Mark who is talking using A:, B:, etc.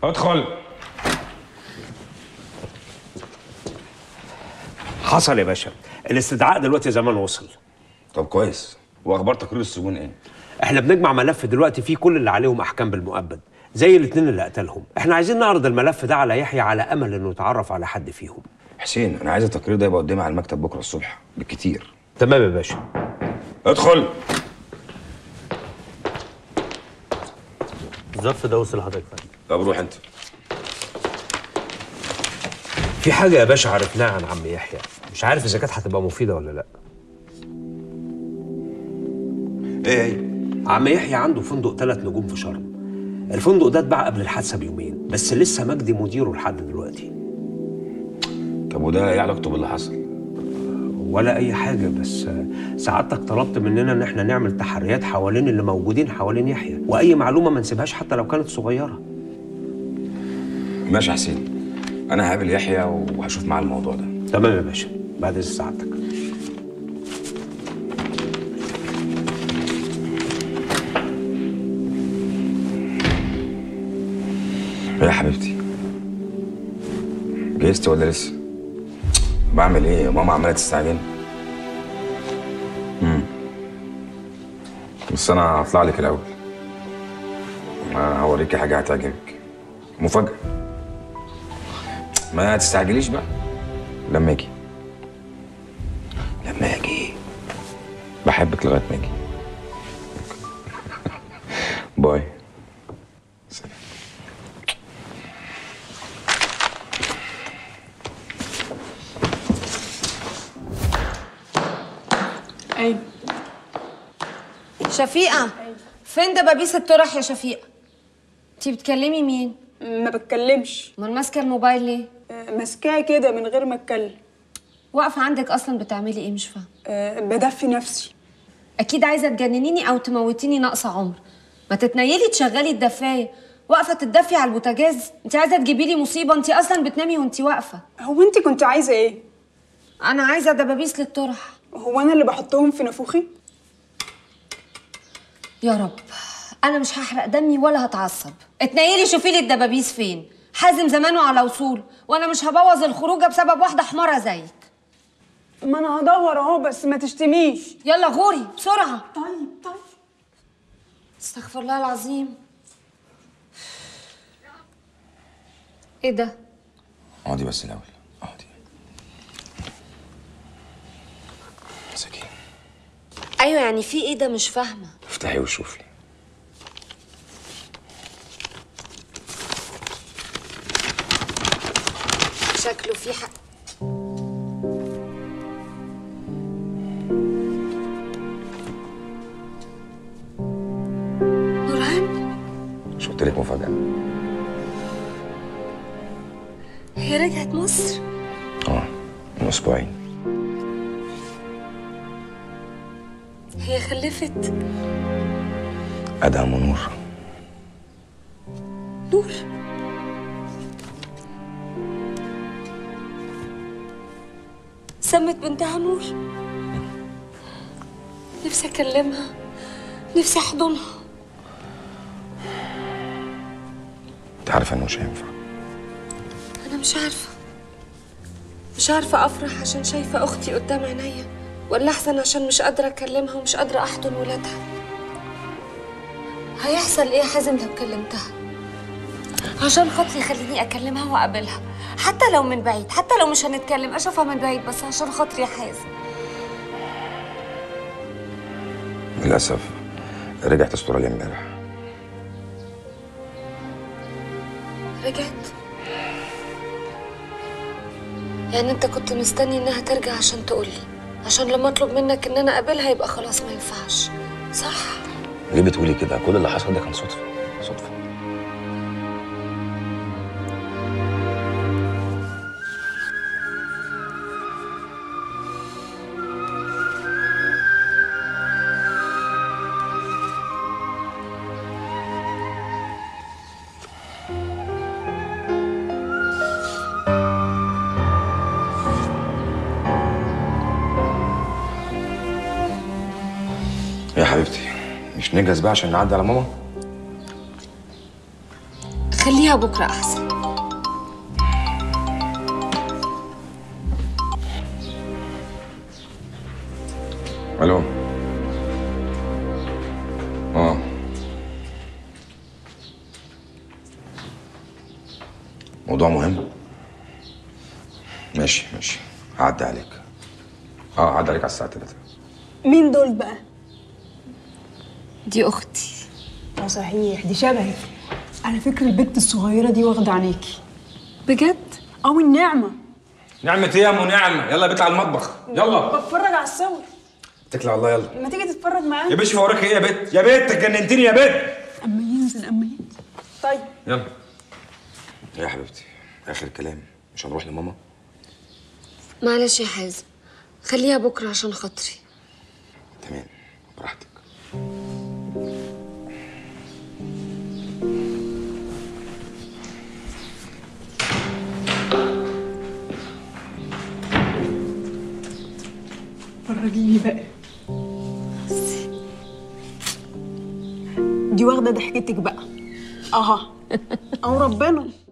A: ادخل
B: حصل يا باشا الاستدعاء دلوقتي زمان وصل
A: طب كويس واخبار تقرير السجون ايه
B: احنا بنجمع ملف دلوقتي فيه كل اللي عليهم احكام بالمؤبد زي الاثنين اللي قتلهم احنا عايزين نعرض الملف ده على يحيى على امل انه يتعرف على حد فيهم
A: حسين انا عايز التقرير ده يبقى قدامي على المكتب بكره الصبح بالكتير
B: تمام يا باشا
A: ادخل
C: الظرف ده وصل لحضرتك فندم
A: طب روح انت
B: في حاجه يا باشا عرفناها عن عم يحيى مش عارف اذا كانت هتبقى مفيده ولا لا
A: ايه هي
B: عم يحيى عنده فندق ثلاث نجوم في شرم الفندق ده اتباع قبل الحادثه بيومين بس لسه مجدي مديره لحد دلوقتي
A: طب وده ايه علاقته باللي حصل
B: ولا اي حاجه بس آه، سعادتك طلبت مننا ان احنا نعمل تحريات حوالين اللي موجودين حوالين يحيى واي معلومه ما نسيبهاش حتى لو كانت صغيره
A: ماشي يا حسين انا هقابل يحيى وهشوف معاه الموضوع ده
B: تمام يا باشا بعد اذن سعادتك
A: ايه يا حبيبتي جهزتي ولا لسه بعمل ايه ماما عماله تستعجل امم بس انا هطلع لك الاول أنا هوريكي حاجه هتعجبك مفاجاه ما تستعجليش بقى لما اجي لما اجي بحبك لغايه ما اجي باي
D: ايوه
E: شفيقة فين دبابيس الطرح يا شفيقة؟ انتي بتكلمي مين؟
D: ما بتكلمش
E: امال ماسكة الموبايل ليه؟
D: آه، ماسكاه كده من غير ما اتكلم
E: واقفة عندك أصلا بتعملي إيه مش فاهمة
D: أه بدفي نفسي
E: أكيد عايزة تجننيني أو تموتيني ناقصة عمر ما تتنيلي تشغلي الدفاية واقفة تتدفي على البوتاجاز انتي عايزة تجيبي لي مصيبة انتي أصلا بتنامي وانتي واقفة
D: هو انت كنت عايزه ايه
E: أنا عايزة دبابيس للطرح
D: هو انا اللي بحطهم في نافوخي
E: يا رب أنا مش هحرق دمي ولا هتعصب اتنيلي شوفي لي الدبابيس فين حازم زمانه على وصول وأنا مش هبوظ الخروجة بسبب واحدة حمارة زيك
D: ما انا هدور اهو بس ما تشتميش
E: يلا غوري بسرعة
D: طيب طيب
E: استغفر الله العظيم ايه ده؟
A: اقعدي بس الاول اقعدي مساكين
E: ايوه يعني في ايه ده مش فاهمه
A: افتحي وشوفي
E: شكله في حق نورهان
A: مش قلت لك مفاجاه
E: هي رجعت مصر
A: اه من اسبوعين
E: هي خلفت
A: ادهم ونور
E: نور سمت بنتها نور نفسي اكلمها نفسي احضنها
A: انت عارفه انه مش هينفع
E: انا مش عارفه مش عارفه افرح عشان شايفه اختي قدام عينيا ولا احسن عشان مش قادره اكلمها ومش قادره احضن ولادها هيحصل ايه يا حازم لو كلمتها عشان خاطري خليني اكلمها واقابلها حتى لو من بعيد حتى لو مش هنتكلم اشوفها من بعيد بس عشان خاطري يا حازم
A: للاسف رجعت استراليا امبارح
E: رجعت يعني انت كنت مستني انها ترجع عشان تقولي عشان لما اطلب منك ان انا اقابلها يبقى خلاص ما ينفعش صح
A: ليه بتقولي كده كل اللي حصل ده كان صدفه صدفه يا حبيبتي مش نجهز بقى عشان نعدي على ماما
E: خليها بكره احسن
A: الو اه موضوع مهم ماشي ماشي هعدي عليك اه هعدي عليك على الساعة 3
D: مين دول بقى
E: دي اختي
D: اه صحيح دي شبهك على فكرة البت الصغيرة دي واخدة عينيكي
E: بجد
D: أو النعمة
A: نعمة ايه يا ام نعمة يلا بيت على المطبخ يلا
D: بتفرج على الصور
A: اتكل على الله يلا
D: ما تيجي تتفرج معايا
A: يا باشا وراك ايه يا بت يا بت جننتني يا بت
D: أما ينزل أما ينزل طيب
A: يلا يا حبيبتي اخر كلام مش هنروح لماما
E: معلش يا حازم خليها بكره عشان خاطري
A: تمام براحتك
D: فرجيني بقى دي واخدة ضحكتك بقى أها أو ربنا